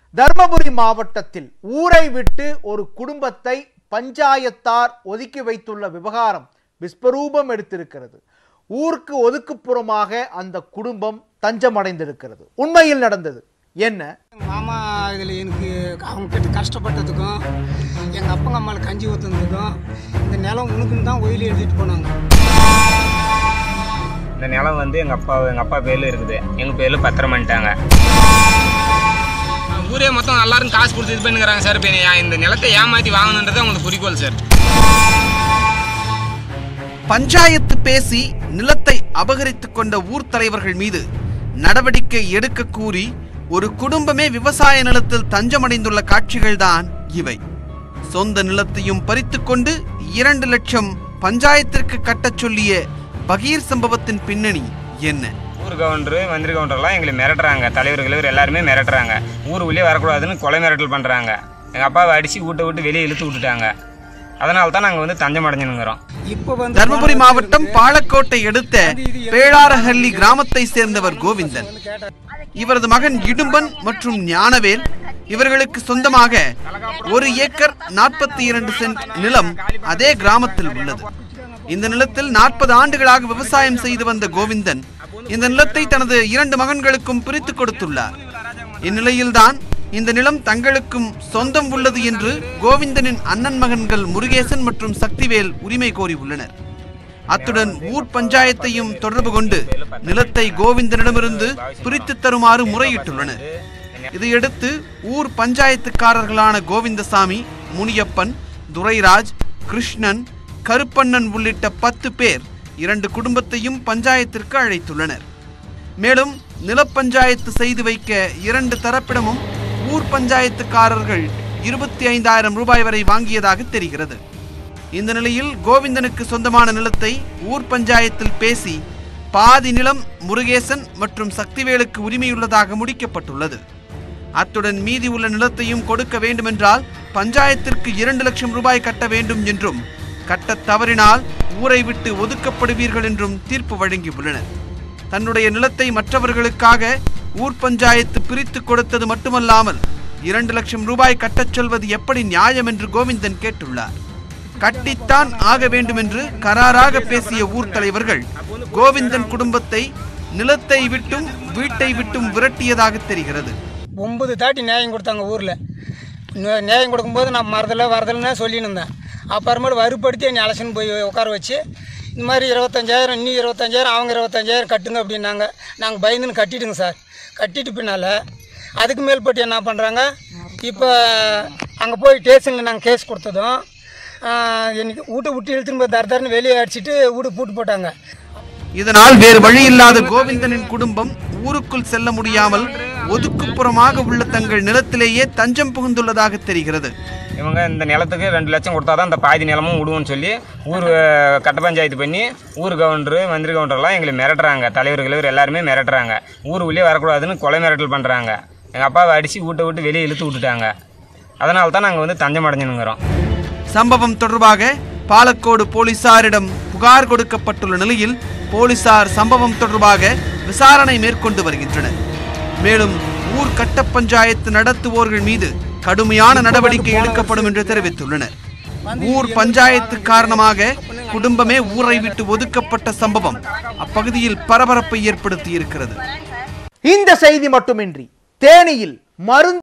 தர்மபுரி மாவட்டத்தில் ஊரை விட்டு ஒரு குடும்பத்தை பஞ்சாயத்தார் ஒதுக்கி வைத்துள்ள விவகாரம் விஸ்வரூபம் எடுத்திருக்கிறது ஊருக்கு ஒதுக்குப்புறமாக அந்த குடும்பம் தஞ்சமடைந்திருக்கிறது உண்மையில் நடந்தது என்ன மாமா இதில் எனக்கு அவங்க கிட்ட கஷ்டப்பட்டதுக்கும் எங்கள் அப்பங்க அம்மாவில் கஞ்சி ஊற்றுனதுக்கும் இந்த நிலம் உனக்குன்னு தான் ஒயிலி எழுதிட்டு போனாங்க இந்த நிலம் வந்து எங்கள் அப்பா எங்கள் அப்பா பேரில் இருக்குது எங்கள் பேரில் பத்திரம் பண்ணிட்டாங்க ஊரே மொத்தம் எல்லாரும் காசு கொடுத்து இது பண்ணுறாங்க சார் இப்போ இந்த நிலத்தை ஏமாற்றி வாங்கணுன்றது அவங்களுக்கு குறிக்கோள் சார் பஞ்சாயத்து பேசி நிலத்தை அபகரித்துக் கொண்ட ஊர் தலைவர்கள் மீது நடவடிக்கை எடுக்க கூறி ஒரு குடும்பமே விவசாய நிலத்தில் தஞ்சமடைந்துள்ள காட்சிகள்தான் இவை சொந்த நிலத்தையும் பறித்துக்கொண்டு இரண்டு லட்சம் பஞ்சாயத்திற்கு கட்டச் சொல்லிய பகீர் சம்பவத்தின் பின்னணி என்ன ஊர் கவுண்டரு மந்திரி கவுண்டர்லாம் எங்களை மிரட்டுறாங்க தலைவர் கிழவர் எல்லாருமே மிரட்டுறாங்க ஊர் உள்ளே வரக்கூடாதுன்னு கொலை மிரட்டல் பண்ணுறாங்க எங்கள் அப்பாவை அடித்து வீட்டை விட்டு வெளியே இழுத்து விட்டுட்டாங்க அதனால தான் நாங்கள் வந்து தஞ்சம் அடைஞ்சுனுங்கிறோம் இப்போ வந்து தர்மபுரி மாவட்டம் பாலக்கோட்டை அடுத்த பேளாரஹள்ளி கிராமத்தை சேர்ந்தவர் கோவிந்தன் இவரது மகன் இடும்பன் மற்றும் ஞானவேல் இவர்களுக்கு சொந்தமாக ஒரு ஏக்கர் நாற்பத்தி இரண்டு சென்ட் நிலம் அதே கிராமத்தில் உள்ளது இந்த நிலத்தில் நாற்பது ஆண்டுகளாக விவசாயம் செய்து வந்த கோவிந்தன் இந்த நிலத்தை தனது இரண்டு மகன்களுக்கும் பிரித்து கொடுத்துள்ளார் இந்நிலையில்தான் இந்த நிலம் தங்களுக்கும் சொந்தம் உள்ளது என்று கோவிந்தனின் அண்ணன் மகன்கள் முருகேசன் மற்றும் சக்திவேல் உரிமை கோரி உள்ளனர் அத்துடன் ஊர் பஞ்சாயத்தையும் தொடர்பு கொண்டு நிலத்தை கோவிந்தனிடமிருந்து பிரித்து தருமாறு முறையிட்டுள்ளனர் இதையடுத்து ஊர் பஞ்சாயத்துக்காரர்களான கோவிந்தசாமி முனியப்பன் துரைராஜ் கிருஷ்ணன் கருப்பண்ணன் உள்ளிட்ட பத்து பேர் இரண்டு குடும்பத்தையும் பஞ்சாயத்திற்கு அழைத்துள்ளனர் மேலும் நிலப்பஞ்சாயத்து செய்து வைக்க இரண்டு தரப்பிடமும் ஊர் பஞ்சாயத்துக்காரர்கள் இருபத்தி ஐந்தாயிரம் ரூபாய் வரை வாங்கியதாக தெரிகிறது இந்த நிலையில் கோவிந்தனுக்கு சொந்தமான நிலத்தை ஊர் பஞ்சாயத்தில் பேசி பாதி நிலம் முருகேசன் மற்றும் சக்திவேலுக்கு உரிமையுள்ளதாக முடிக்கப்பட்டுள்ளது அத்துடன் மீதி உள்ள நிலத்தையும் கொடுக்க வேண்டுமென்றால் பஞ்சாயத்திற்கு இரண்டு லட்சம் ரூபாய் கட்ட வேண்டும் என்றும் கட்டத் தவறினால் ஊரை விட்டு ஒதுக்கப்படுவீர்கள் என்றும் தீர்ப்பு வழங்கியுள்ளனர் தன்னுடைய நிலத்தை மற்றவர்களுக்காக ஊர் பஞ்சாயத்து பிரித்து கொடுத்தது மட்டுமல்லாமல் இரண்டு லட்சம் ரூபாய் கட்டச் சொல்வது எப்படி நியாயம் என்று கோவிந்தன் கேட்டுள்ளார் கட்டித்தான் ஆக வேண்டும் என்று கராராக பேசிய ஊர் தலைவர்கள் கோவிந்தன் குடும்பத்தை நிலத்தை விட்டும் வீட்டை விட்டும் விரட்டியதாக தெரிகிறது ஒன்பது தாட்டி நியாயம் கொடுத்தாங்க ஊரில் நியாயம் கொடுக்கும்போது நான் மறதில்ல வரதில்லைன்னு சொல்லின்னு இருந்தேன் அப்புறமேட்டு வறுப்படுத்தி என்னை அலசன் போய் உட்கார வச்சு இந்த மாதிரி இருபத்தஞ்சாயிரம் இன்னும் இருபத்தஞ்சாயிரம் அவங்க இருபத்தஞ்சாயிரம் கட்டுங்க அப்படின்னாங்க நாங்கள் பயந்துன்னு கட்டிட்டுங்க சார் கட்டிட்டு பின்னால் அதுக்கு மேல்பட்டு என்ன பண்ணுறாங்க இப்போ அங்கே போய் ஸ்டேஷனில் நாங்கள் கேஸ் கொடுத்ததும் ஆஹ், எனக்கு வீட்டை விட்டு இழுத்துன்னு போய் தர தரன்னு வெளியே அடிச்சிட்டு வீடு பூட்டு போட்டாங்க இதனால் வேறு வழி இல்லாத கோவிந்தனின் குடும்பம் ஊருக்குள் செல்ல முடியாமல் ஒதுக்குப்புறமாக உள்ள தங்கள் நிலத்திலேயே தஞ்சம் புகுந்துள்ளதாக தெரிகிறது இவங்க இந்த நிலத்துக்கு ரெண்டு லட்சம் கொடுத்தா தான் இந்த பாதி நிலமும் விடுவோம்னு சொல்லி ஊர் அஹ், கட்ட பஞ்சாயத்து பண்ணி ஊர் கவுண்டரு மந்திரி கவுண்டர்லாம் எங்களை மிரட்டுறாங்க தலைவர் கிழவர் எல்லாருமே மிரட்டுறாங்க ஊர் உள்ளே வரக்கூடாதுன்னு கொலை மிரட்டல் பண்ணுறாங்க எங்கள் அப்பாவை அடித்து வீட்டை விட்டு வெளியே இழுத்து விட்டுட்டாங்க அதனால தான் நாங்கள் வந்து தஞ்சம் அடைஞ்சுனுங்கிறோம் சம்பவம் தொடர்பாக பாலக்கோடு போலீசாரிடம் புகார் கொடுக்கப்பட்டுள்ள நிலையில் போலீசார் சம்பவம் தொடர்பாக விசாரணை மேற்கொண்டு வருகின்றனர் மேலும் ஊர் கட்ட பஞ்சாயத்து நடத்துவோர்கள் மீது கடுமையான நடவடிக்கை எடுக்கப்படும் என்று தெரிவித்துள்ளனர் ஊர் பஞ்சாயத்து காரணமாக குடும்பமே ஊரை விட்டு ஒதுக்கப்பட்ட சம்பவம் அப்பகுதியில் பரபரப்பை ஏற்படுத்தி இருக்கிறது இந்த செய்தி மட்டுமின்றி தேனியில் மருந்து